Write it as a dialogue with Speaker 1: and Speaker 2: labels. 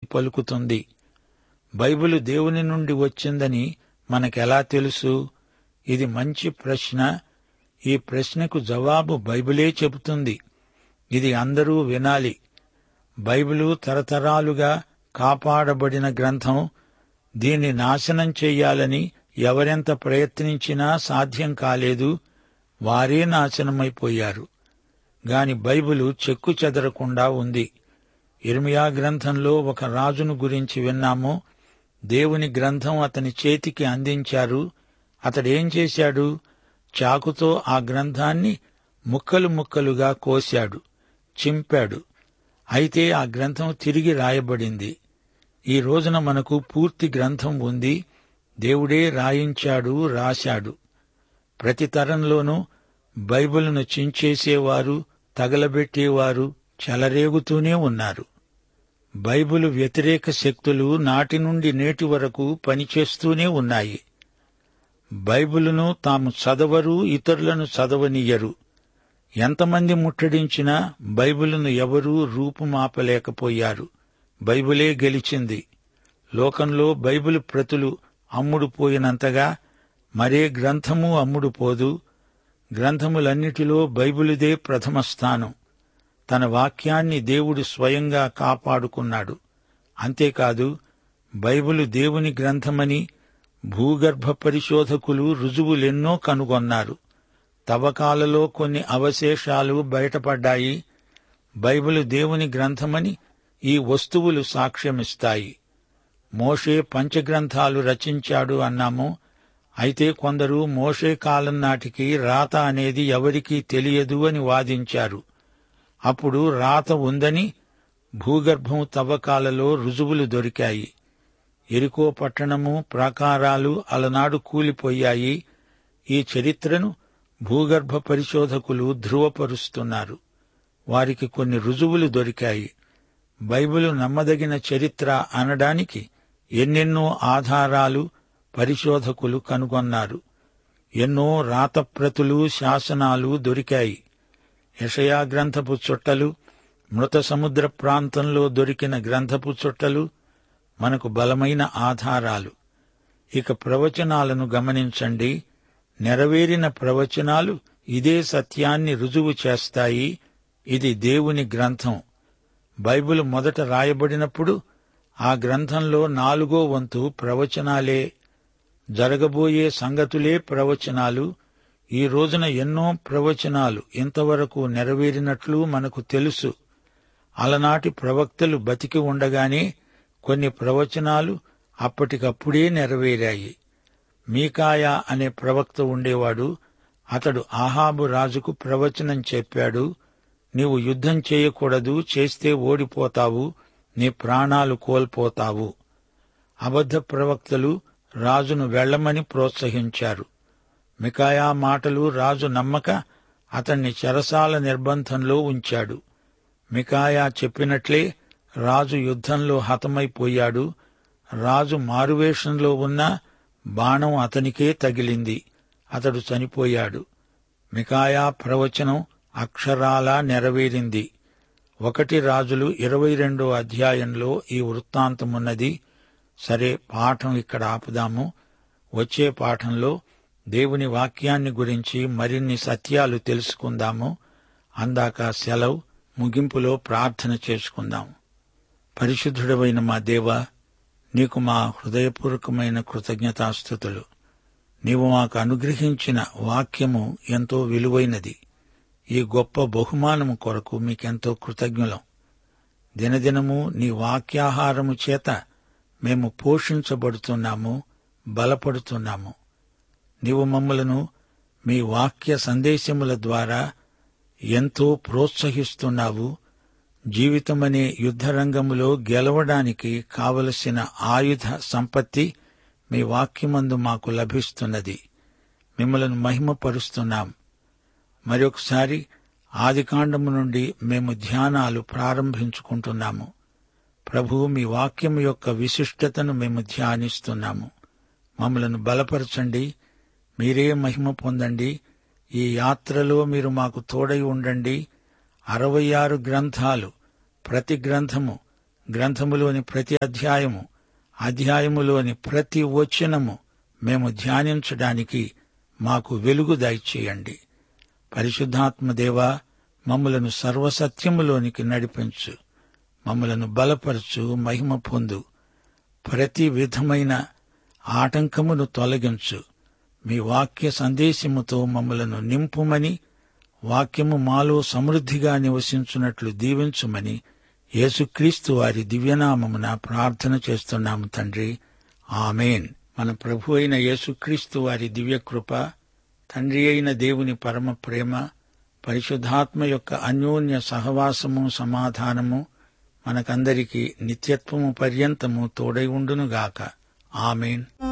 Speaker 1: పలుకుతుంది బైబిలు దేవుని నుండి వచ్చిందని మనకెలా తెలుసు ఇది మంచి ప్రశ్న ఈ ప్రశ్నకు జవాబు బైబిలే చెబుతుంది ఇది అందరూ వినాలి బైబిలు తరతరాలుగా కాపాడబడిన గ్రంథం దీన్ని నాశనం చెయ్యాలని ఎవరెంత ప్రయత్నించినా సాధ్యం కాలేదు వారే నాశనమైపోయారు గాని బైబిలు చెక్కు చెదరకుండా ఉంది ఇర్మియా గ్రంథంలో ఒక రాజును గురించి విన్నాము దేవుని గ్రంథం అతని చేతికి అందించారు అతడేం చేశాడు చాకుతో ఆ గ్రంథాన్ని ముక్కలు ముక్కలుగా కోశాడు చింపాడు అయితే ఆ గ్రంథం తిరిగి రాయబడింది ఈ రోజున మనకు పూర్తి గ్రంథం ఉంది దేవుడే రాయించాడు రాశాడు ప్రతి తరంలోనూ బైబిల్ను చించేసేవారు తగలబెట్టేవారు చెలరేగుతూనే ఉన్నారు బైబిలు వ్యతిరేక శక్తులు నాటి నుండి నేటి వరకు పనిచేస్తూనే ఉన్నాయి బైబిలును తాము చదవరు ఇతరులను చదవనియ్యరు ఎంతమంది ముట్టడించినా బైబిలును ఎవరూ రూపుమాపలేకపోయారు బైబిలే గెలిచింది లోకంలో బైబిల్ ప్రతులు అమ్ముడు పోయినంతగా మరే గ్రంథము అమ్ముడు పోదు గ్రంథములన్నిటిలో బైబిలుదే ప్రథమ స్థానం తన వాక్యాన్ని దేవుడు స్వయంగా కాపాడుకున్నాడు అంతేకాదు బైబిలు దేవుని గ్రంథమని భూగర్భ పరిశోధకులు రుజువులెన్నో కనుగొన్నారు తవ్వకాలలో కొన్ని అవశేషాలు బయటపడ్డాయి బైబిలు దేవుని గ్రంథమని ఈ వస్తువులు సాక్ష్యమిస్తాయి మోషే పంచగ్రంథాలు రచించాడు అన్నాము అయితే కొందరు మోషే కాలం నాటికి రాత అనేది ఎవరికీ తెలియదు అని వాదించారు అప్పుడు రాత ఉందని భూగర్భం తవ్వకాలలో రుజువులు దొరికాయి ఎరికో పట్టణము ప్రాకారాలు అలనాడు కూలిపోయాయి ఈ చరిత్రను భూగర్భ పరిశోధకులు ధృవపరుస్తున్నారు వారికి కొన్ని రుజువులు దొరికాయి బైబిలు నమ్మదగిన చరిత్ర అనడానికి ఎన్నెన్నో ఆధారాలు పరిశోధకులు కనుగొన్నారు ఎన్నో రాతప్రతులు శాసనాలు దొరికాయి యషయా గ్రంథపు చుట్టలు మృత సముద్ర ప్రాంతంలో దొరికిన గ్రంథపు చుట్టలు మనకు బలమైన ఆధారాలు ఇక ప్రవచనాలను గమనించండి నెరవేరిన ప్రవచనాలు ఇదే సత్యాన్ని రుజువు చేస్తాయి ఇది దేవుని గ్రంథం బైబిల్ మొదట రాయబడినప్పుడు ఆ గ్రంథంలో నాలుగో వంతు ప్రవచనాలే జరగబోయే సంగతులే ప్రవచనాలు ఈ రోజున ఎన్నో ప్రవచనాలు ఇంతవరకు నెరవేరినట్లు మనకు తెలుసు అలనాటి ప్రవక్తలు బతికి ఉండగానే కొన్ని ప్రవచనాలు అప్పటికప్పుడే నెరవేరాయి మీకాయా అనే ప్రవక్త ఉండేవాడు అతడు ఆహాబు రాజుకు ప్రవచనం చెప్పాడు నీవు యుద్ధం చేయకూడదు చేస్తే ఓడిపోతావు నీ ప్రాణాలు కోల్పోతావు అబద్ధ ప్రవక్తలు రాజును వెళ్లమని ప్రోత్సహించారు మికాయా మాటలు రాజు నమ్మక అతన్ని చెరసాల నిర్బంధంలో ఉంచాడు మికాయా చెప్పినట్లే రాజు యుద్ధంలో హతమైపోయాడు రాజు మారువేషంలో ఉన్న బాణం అతనికే తగిలింది అతడు చనిపోయాడు మికాయా ప్రవచనం అక్షరాలా నెరవేరింది ఒకటి రాజులు ఇరవై రెండో అధ్యాయంలో ఈ వృత్తాంతమున్నది సరే పాఠం ఇక్కడ ఆపుదాము వచ్చే పాఠంలో దేవుని వాక్యాన్ని గురించి మరిన్ని సత్యాలు తెలుసుకుందాము అందాక సెలవు ముగింపులో ప్రార్థన చేసుకుందాం పరిశుద్ధుడవైన మా దేవ నీకు మా హృదయపూర్వకమైన కృతజ్ఞతాస్థుతులు నీవు మాకు అనుగ్రహించిన వాక్యము ఎంతో విలువైనది ఈ గొప్ప బహుమానము కొరకు మీకెంతో కృతజ్ఞులం దినదినము నీ వాక్యాహారము చేత మేము పోషించబడుతున్నాము బలపడుతున్నాము నీవు మమ్మలను మీ వాక్య సందేశముల ద్వారా ఎంతో ప్రోత్సహిస్తున్నావు జీవితమనే యుద్ధరంగములో గెలవడానికి కావలసిన ఆయుధ సంపత్తి మీ వాక్యమందు మాకు లభిస్తున్నది మిమ్మలను మహిమపరుస్తున్నాం మరొకసారి ఆదికాండము నుండి మేము ధ్యానాలు ప్రారంభించుకుంటున్నాము ప్రభు మీ వాక్యం యొక్క విశిష్టతను మేము ధ్యానిస్తున్నాము మమ్మలను బలపరచండి మీరే మహిమ పొందండి ఈ యాత్రలో మీరు మాకు తోడై ఉండండి అరవై ఆరు గ్రంథాలు ప్రతి గ్రంథము గ్రంథములోని ప్రతి అధ్యాయము అధ్యాయములోని ప్రతి వచనము మేము ధ్యానించడానికి మాకు వెలుగు దయచేయండి పరిశుద్ధాత్మ దేవా మమ్మలను సర్వసత్యములోనికి నడిపించు మమ్మలను బలపరచు మహిమ పొందు ప్రతి విధమైన ఆటంకమును తొలగించు మీ వాక్య సందేశముతో మమ్మలను నింపుమని వాక్యము మాలో సమృద్ధిగా నివసించున్నట్లు దీవించుమని యేసుక్రీస్తు వారి దివ్యనామమున ప్రార్థన చేస్తున్నాము తండ్రి ఆమెన్ మన ప్రభు అయిన యేసుక్రీస్తు వారి దివ్యకృప తండ్రి అయిన దేవుని పరమ ప్రేమ పరిశుద్ధాత్మ యొక్క అన్యోన్య సహవాసము సమాధానము మనకందరికీ నిత్యత్వము పర్యంతము తోడై ఉండునుగాక ఆమెన్